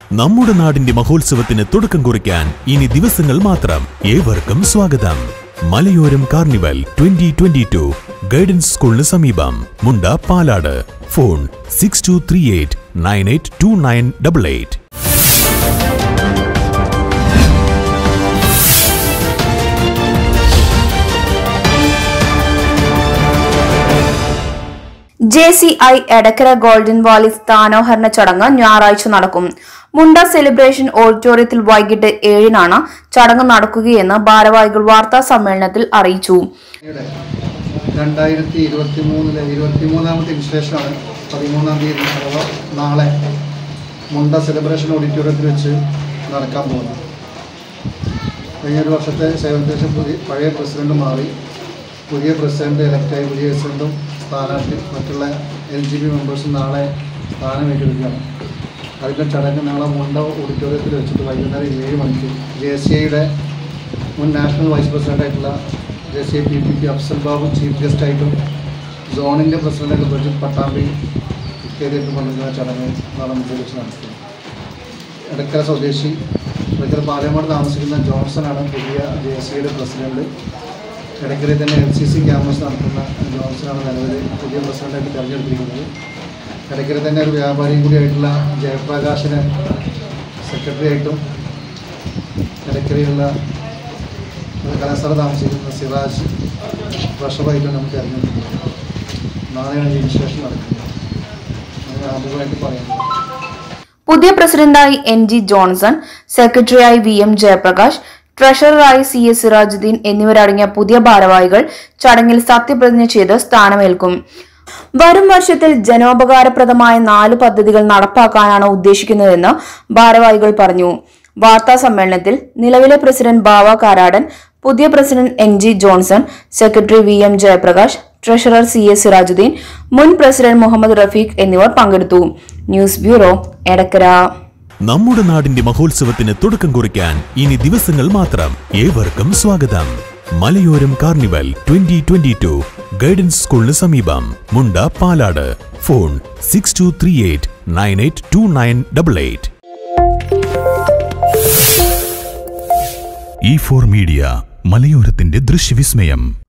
നമ്മുടെ നാടിന്റെ മഹോത്സവത്തിന് തുടക്കം കുറിക്കാൻ ഇനി ദിവസങ്ങൾ മാത്രം ഏവർക്കും സ്വാഗതം Malayoram carnival twenty twenty two guidance സ്കൂളിന് സമീപം Munda Palad phone six two three eight nine eight two nine double eight J C I Edakkara golden valley സ്ഥാനോഹരണ ചടങ്ങ് ഞായറാഴ്ച നടക്കും മുണ്ട സെലിബ്രേഷൻ ഓഡിറ്റോറിയത്തിൽ വൈകിട്ട് ഏഴിനാണ് ചടങ്ങ് നടക്കുകയെന്ന് ഭാരവാഹികൾ വാർത്താ സമ്മേളനത്തിൽ അറിയിച്ചു യുടെ രണ്ടായിരത്തി ഇരുപത്തി മൂന്നിലെ ഇരുപത്തി മൂന്നാമത്തെ ഇൻസ്റ്റലേഷനാണ് പതിമൂന്നാം തീയതി അഥവാ നാളെ മുണ്ട സെലിബ്രേഷൻ ഓഡിറ്റോറിയത്തിൽ വെച്ച് നടക്കാൻ പോകുന്നത് കഴിഞ്ഞൊരു വർഷത്തെ സേവനത്തിന് ശേഷം പുതിയ പഴയ പ്രസിഡന്റ് മാറി പുതിയ പ്രസിഡന്റ് ഇലക്റ്റായി പുതിയ പ്രസിഡന്റും സ്ഥാനാർത്ഥി മറ്റുള്ള എൽ ജി ബി മെമ്പേഴ്സും നാളെ സ്ഥാനം ഏറ്റെടുക്കുകയാണ് അതിൻ്റെ ചടങ്ങ് നാളെ മുണ്ട ഓഡിറ്റോറിയത്തിൽ വെച്ചിട്ട് വൈകുന്നേരം ഏഴ് മണിക്ക് ജെ സി ഐയുടെ മുൻ നാഷണൽ വൈസ് പ്രസിഡൻ്റായിട്ടുള്ള J C P P P Afsal Babu chief ഗസ്റ്റായിട്ടും സോണിൻ്റെ പ്രസിഡൻ്റായിട്ട് പ്രജിത് പട്ടാമ്പി ഇത്യാദിയായിട്ട് പങ്കെടുക്കുന്ന ചടങ്ങ് നാളെ മുതൽ വെച്ച് നടത്തുന്നത് എടക്കര സ്വദേശി എടക്കര പാലക്കാട് താമസിക്കുന്ന ജോൺസണാണ് പുതിയ ജെ സി യുടെ പ്രസിഡന്റ് എടക്കരയിൽ തന്നെ എൽ സി സി ക്യാമ്പസ് നടത്തുന്ന ജോൺസണാണ് നിലവിൽ പുതിയ പ്രസിഡന്റായിട്ട് തിരഞ്ഞെടുത്തിരിക്കുന്നത് ഇടയ്ക്കര തന്നെ ഒരു വ്യാപാരിയും കൂടിയായിട്ടുള്ള ജയപ്രകാശിനെ സെക്രട്ടറി ആയിട്ടും ഇടയ്ക്കരയുള്ള ഒരു കലാസ്ഥലം താമസിക്കുന്ന സിറാജ് വർഷമായിട്ടും നമുക്ക് തിരഞ്ഞെടുക്കുന്നത് നാളെയാണ് രജിസ്ട്രേഷൻ നടക്കുന്നത് അങ്ങനെ ആദ്യമായിട്ട് പറയുന്നത് പുതിയ പ്രസിഡന്റായി എൻ ജി ജോൺസൺ സെക്രട്ടറിയായി വി എം ജയപ്രകാശ് ട്രഷററായി സി എസ് സിറാജുദ്ദീൻ എന്നിവരടങ്ങിയ പുതിയ ഭാരവാഹികൾ ചടങ്ങിൽ സത്യപ്രതിജ്ഞ ചെയ്ത് സ്ഥാനമേൽക്കും വരും വർഷത്തിൽ ജനോപകാരപ്രദമായ നാല് പദ്ധതികൾ നടപ്പാക്കാനാണ് ഉദ്ദേശിക്കുന്നതെന്ന് ഭാരവാഹികൾ പറഞ്ഞു വാർത്താ സമ്മേളനത്തിൽ നിലവിലെ പ്രസിഡന്റ് ബാവ കാരാടൻ പുതിയ president N G Johnson secretary V M Jayaprakash treasurer C S Sirajuddin മുൻ പ്രസിഡന്റ് മുഹമ്മദ് റഫീഖ് എന്നിവർ പങ്കെടുത്തു ന്യൂസ് ബ്യൂറോ എടക്കര നമ്മുടെ നാടിന്റെ മഹോത്സവത്തിന് തുടക്കം കുറിക്കാൻ ഇനി ദിവസങ്ങൾ മാത്രം ഏവർക്കും സ്വാഗതം Malayoram carnival twenty twenty two guidance സ്കൂളിന് സമീപം Munda Palad phone six two three eight nine eight two nine double eight E four media മലയോരത്തിന്റെ ദൃശ്യവിസ്മയം